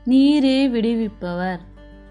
நீரே விடுவிப்பவர்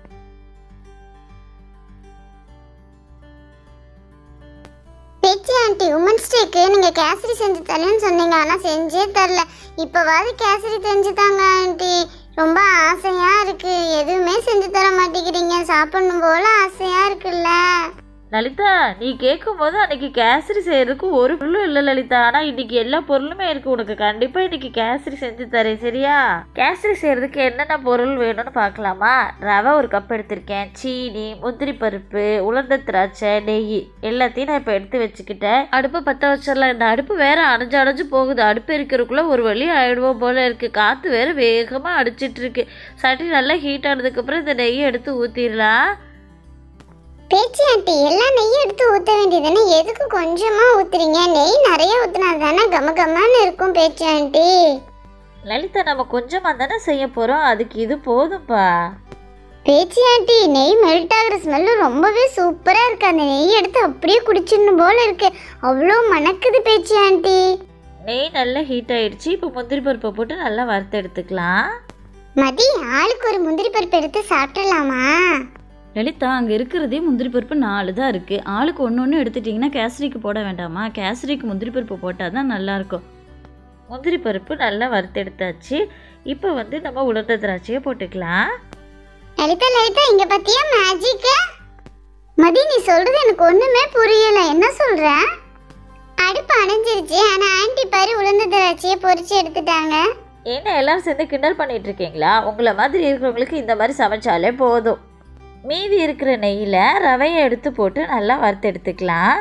பேச்சு aunty women's டேக்கு நீங்க கேசரி செஞ்சு தரேன்னு சொன்னீங்க ஆனா செஞ்சே தரல இப்பவாது கேசரி செஞ்சு தாங்க ஆண்டி ரொம்ப ஆசையா இருக்கு எதுவுமே செஞ்சு தர மாட்டேங்கிறீங்க சாப்பிடணும் போல ஆசையா இருக்குல்ல லலிதா நீ கேட்கும் போது அன்னைக்கு கேசரி செய்யறதுக்கு ஒரு பொருளும் இல்லை லலிதா ஆனா இன்னைக்கு எல்லா பொருளுமே இருக்கு உனக்கு கண்டிப்பா இன்னைக்கு கேசரி செஞ்சு தரேன் சரியா கேசரி செய்யறதுக்கு என்னென்ன பொருள் வேணும்னு பார்க்கலாமா ரவை ஒரு கப் எடுத்திருக்கேன் சீனி முந்திரி பருப்பு உலர்ந்த திராட்சை நெய் எல்லாத்தையும் நான் இப்போ எடுத்து வச்சுக்கிட்டேன் அடுப்பை பற்ற வச்சிடலாம் இந்த அடுப்பு வேற அணைஞ்சு அணைஞ்சு போகுது அடுப்பு இருக்கிறதுக்குள்ள ஒரு வழி ஆயிடுவோம் போல இருக்கு காற்று வேற வேகமாக அடிச்சிட்டு இருக்கு சட்டி நல்லா ஹீட் ஆனதுக்கப்புறம் இந்த நெய்யை எடுத்து ஊற்றிடலாம் பேச்சு ஆண்டி எல்லா நெய்யும் எடுத்து ஊத்த வேண்டியதுன்னு எதுக்கு கொஞ்சமா ஊத்துறீங்க நெய் நிறைய ஊத்துனா தானே கம கமன்னு இருக்கும் பேச்சு ஆண்டி லலிதா நம்ம கொஞ்சமாக தானே செய்ய போகிறோம் அதுக்கு இது போதும்ப்பா பேச்சு ஆண்டி நெய் மெல்ட் ஆகுற ஸ்மெல்லு ரொம்பவே சூப்பரா இருக்கு அந்த நெய் எடுத்து அப்படியே குடிச்சிடணும் போல இருக்கு அவ்வளோ மணக்குது பேச்சு ஆண்டி நெய் நல்லா ஹீட் ஆயிடுச்சு இப்போ முந்திரி பருப்பை போட்டு நல்லா வறுத்து எடுத்துக்கலாம் மதி ஆளுக்கு ஒரு முந்திரி பருப்பு எடுத்து சாப்பிடலாமா லலிதா அங்கே இருக்கிறதே முந்திரி பருப்பு நாலு தான் இருக்குது ஆளுக்கு ஒன்று ஒன்று எடுத்துட்டிங்கன்னா கேசரிக்கு போட வேண்டாமா கேசரிக்கு முந்திரி பருப்பு போட்டால் தான் நல்லாயிருக்கும் முந்திரி பருப்பு நல்லா வறுத்து எடுத்தாச்சு இப்போ வந்து நம்ம உலர்ந்த திராட்சையை போட்டுக்கலாம் லலிதா லலிதா இங்க பாத்தியா மேஜிக் மதி நீ சொல்றது எனக்கு ஒண்ணுமே புரியல என்ன சொல்ற அடுப்பு அணைஞ்சிருச்சு ஆனா ஆண்டி பாரு உளுந்த திராட்சையை பொரிச்சு எடுத்துட்டாங்க என்ன எல்லாரும் சேர்ந்து கிண்டல் பண்ணிட்டு இருக்கீங்களா உங்களை மாதிரி இருக்கிறவங்களுக்கு இந்த மாதிரி சமைச்சாலே போதும் மீதி இருக்கிற நெய்யில் ரவையை எடுத்து போட்டு நல்லா வறுத்து எடுத்துக்கலாம்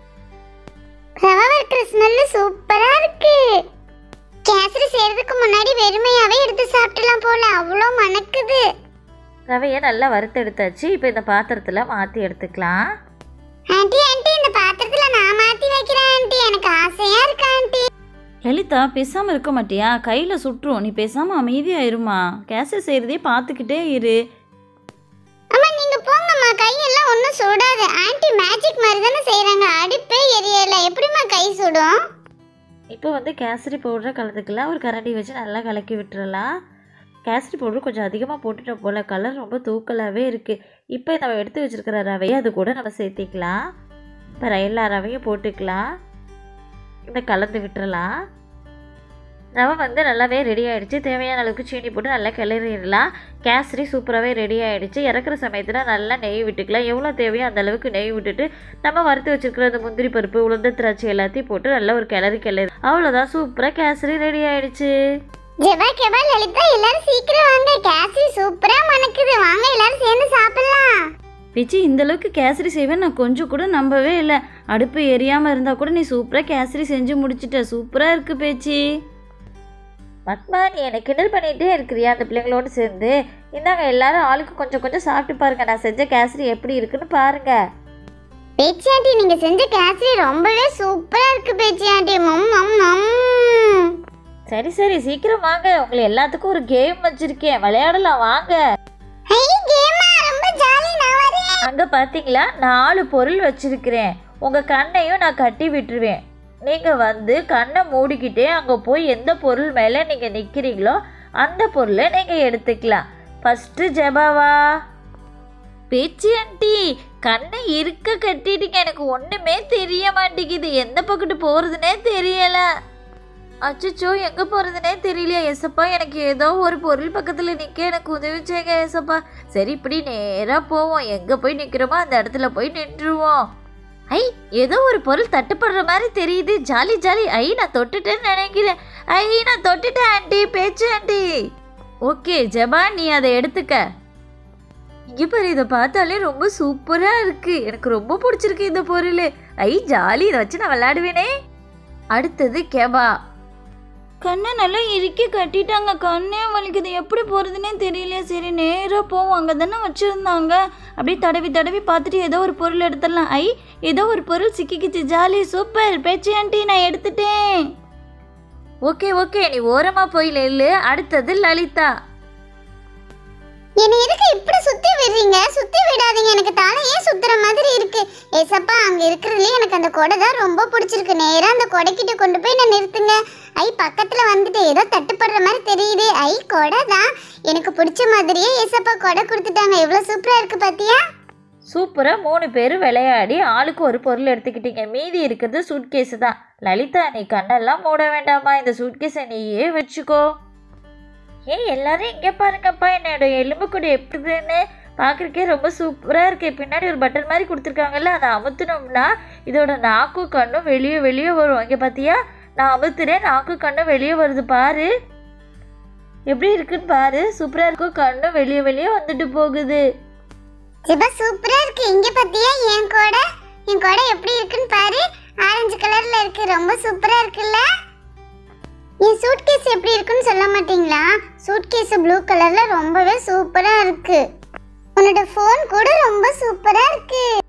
ரவை வறுக்கிற ஸ்மெல்லு சூப்பரா இருக்கு கேசரி செய்யறதுக்கு முன்னாடி வெறுமையாவே எடுத்து சாப்பிடலாம் போல அவ்வளோ மணக்குது ரவையை நல்லா வறுத்து எடுத்தாச்சு இப்போ இந்த பாத்திரத்தில் மாற்றி எடுத்துக்கலாம் ஆண்டி ஆண்டி இந்த பாத்திரத்துல நான் மாத்தி வைக்கிறேன் ஆண்டி எனக்கு ஆசையா இருக்கு ஆண்டி லலிதா பேசாமல் இருக்க மாட்டியா கையில் சுட்டுரும் நீ பேசாமல் அமைதியாயிருமா கேசரி செய்கிறதே பார்த்துக்கிட்டே இரு அம்மா நீங்க போங்கம்மா கையெல்லாம் ஒன்றும் சுடாது ஆண்டி மேஜிக் மாதிரி தானே செய்றாங்க அடுப்பே எரியல எப்படிம்மா கை சுடும் இப்போ வந்து கேசரி பவுடரை கலந்துக்கலாம் ஒரு கரண்டி வச்சு நல்லா கலக்கி விட்டுறலாம் கேசரி பவுடர் கொஞ்சம் அதிகமாக போட்டுட்டோம் போல் கலர் ரொம்ப தூக்கலாகவே இருக்குது இப்போ நம்ம எடுத்து வச்சுருக்கிற ரவையை அது கூட நம்ம சேர்த்திக்கலாம் இப்போ எல்லா ரவையும் போட்டுக்கலாம் இதை கலந்து விட்டுறலாம் ரவை வந்து நல்லாவே ரெடி ஆயிடுச்சு தேவையான அளவுக்கு சீனி போட்டு நல்லா கிளறிடலாம் கேசரி சூப்பராகவே ரெடி ஆயிடுச்சு இறக்குற சமயத்தில் நல்லா நெய் விட்டுக்கலாம் எவ்வளோ தேவையோ அந்த அளவுக்கு நெய் விட்டுட்டு நம்ம வறுத்து வச்சிருக்கிற அந்த முந்திரி பருப்பு உளுந்த திராட்சை எல்லாத்தையும் போட்டு நல்லா ஒரு கிளறி கிளறி அவ்வளோதான் சூப்பராக கேசரி ரெடி ஆயிடுச்சு ஜெபா கெபா லலிதா எல்லாரும் சீக்கிரம் வாங்க கேசரி சூப்பரா மணக்குது வாங்க எல்லாரும் சேர்ந்து சாப்பிடலாம் பிச்சி இந்த அளவுக்கு கேசரி செய்வேன் நான் கொஞ்சம் கூட நம்பவே இல்லை அடுப்பு எரியாமல் இருந்தால் கூட நீ சூப்பராக கேசரி செஞ்சு முடிச்சிட்ட சூப்பராக இருக்குது பேச்சி பத்மா நீ என்னை கிண்டல் பண்ணிகிட்டே இருக்கிறியா அந்த பிள்ளைங்களோடு சேர்ந்து இந்தாங்க எல்லாரும் ஆளுக்கு கொஞ்சம் கொஞ்சம் சாப்பிட்டு பாருங்க நான் செஞ்ச கேசரி எப்படி இருக்குன்னு பாருங்க பேச்சி ஆண்டி நீங்க செஞ்ச கேசரி ரொம்பவே சூப்பரா இருக்கு பேச்சி ஆண்டி மம் மம் மம் சரி சரி சீக்கிரம் வாங்க உங்களை எல்லாத்துக்கும் ஒரு கேம் வச்சிருக்கேன் விளையாடலாம் வாங்க ஹை கேமா ரொம்ப ஜாலி நான் வரேன் அங்கே பார்த்தீங்களா நாலு பொருள் வச்சிருக்கிறேன் உங்கள் கண்ணையும் நான் கட்டி விட்டுருவேன் நீங்கள் வந்து கண்ணை மூடிக்கிட்டே அங்கே போய் எந்த பொருள் மேலே நீங்கள் நிற்கிறீங்களோ அந்த பொருளை நீங்கள் எடுத்துக்கலாம் ஃபஸ்ட்டு ஜெபாவா பேச்சு ஆண்டி கண்ணை இருக்க கட்டிட்டீங்க எனக்கு ஒன்றுமே தெரிய மாட்டேங்குது எந்த பக்கத்து போகிறதுனே தெரியல அச்சச்சோ எங்கே போகிறதுனே தெரியலையா எசப்பா எனக்கு ஏதோ ஒரு பொருள் பக்கத்தில் நிற்க எனக்கு உதவி செய்யுங்க ஏசப்பா சரி இப்படி நேராக போவோம் எங்கே போய் நிற்கிறோமோ அந்த இடத்துல போய் நின்றுவோம் ஐ ஏதோ ஒரு பொருள் தட்டுப்படுற மாதிரி தெரியுது ஜாலி ஜாலி ஐ நான் தொட்டுட்டேன்னு நினைக்கிறேன் ஐ நான் தொட்டுட்டேன் ஆண்டி பேச்சு ஆண்டி ஓகே ஜெபா நீ அதை எடுத்துக்க இங்கே பாரு இதை பார்த்தாலே ரொம்ப சூப்பராக இருக்கு எனக்கு ரொம்ப பிடிச்சிருக்கு இந்த பொருள் ஐ ஜாலி இதை வச்சு நான் விளையாடுவேனே அடுத்தது கெபா கண்ணை நல்லா இறுக்கி கட்டிட்டாங்க கண்ணே வலிக்குது எப்படி போகிறதுனே தெரியலையே சரி நேராக போவோம் அங்கே தானே வச்சுருந்தாங்க அப்படியே தடவி தடவி பார்த்துட்டு ஏதோ ஒரு பொருள் எடுத்துடலாம் ஐ ஏதோ ஒரு பொருள் சிக்கிக்கிச்சு ஜாலி சூப்பர் பேச்சு ஆண்டி நான் எடுத்துட்டேன் ஓகே ஓகே நீ ஓரமாக போய் நில்லு அடுத்தது லலிதா என்னை எதுக்கு இப்படி சுத்தி விடுறீங்க சுத்தி விடாதீங்க எனக்கு தலையே சுத்துற மாதிரி இருக்கு ஏசப்பா அங்க இருக்கிறதுலயே எனக்கு அந்த கொடை தான் ரொம்ப பிடிச்சிருக்கு நேரா அந்த கொடைக்கிட்ட கொண்டு போய் நான் நிறுத்துங்க ஐ பக்கத்துல வந்துட்டு ஏதோ தட்டுப்படுற மாதிரி தெரியுது ஐ கொடை தான் எனக்கு பிடிச்ச மாதிரியே ஏசப்பா கொடை கொடுத்துட்டாங்க எவ்வளவு சூப்பரா இருக்கு பாத்தியா சூப்பராக மூணு பேரும் விளையாடி ஆளுக்கு ஒரு பொருள் எடுத்துக்கிட்டீங்க மீதி இருக்கிறது சூட்கேஸு தான் லலிதா நீ கண்ணெல்லாம் மூட வேண்டாமா இந்த சூட்கேஸை நீயே வச்சுக்கோ ஏன் எல்லாரும் இங்கே பாருங்கப்பா என்னோட எலும்புக்கூட எப்படின்னு பார்க்குறக்கே ரொம்ப சூப்பராக இருக்கு பின்னாடி ஒரு பட்டன் மாதிரி கொடுத்துருக்காங்கல்ல அதை அமுத்துனோம்னா இதோட நாக்கும் கண்ணும் வெளியே வெளியே வரும் இங்கே பார்த்தியா நான் அமுத்துறேன் நாக்கும் கண்ணும் வெளியே வருது பாரு எப்படி இருக்குன்னு பாரு சூப்பராக இருக்கும் கண்ணும் வெளியே வெளியே வந்துட்டு போகுது சிபா சூப்பரா இருக்கு இங்க பாத்தியா என் கொடை என் கொடை எப்படி இருக்குன்னு பாரு ஆரஞ்சு கலர்ல இருக்கு ரொம்ப சூப்பரா இருக்குல்ல என் சூட்கேஸ் எப்படி இருக்குன்னு சொல்ல மாட்டீங்களா சூட்கேஸ் ப்ளூ கலர்ல ரொம்பவே சூப்பரா இருக்கு உன்னோட ஃபோன் கூட ரொம்ப சூப்பரா இருக்கு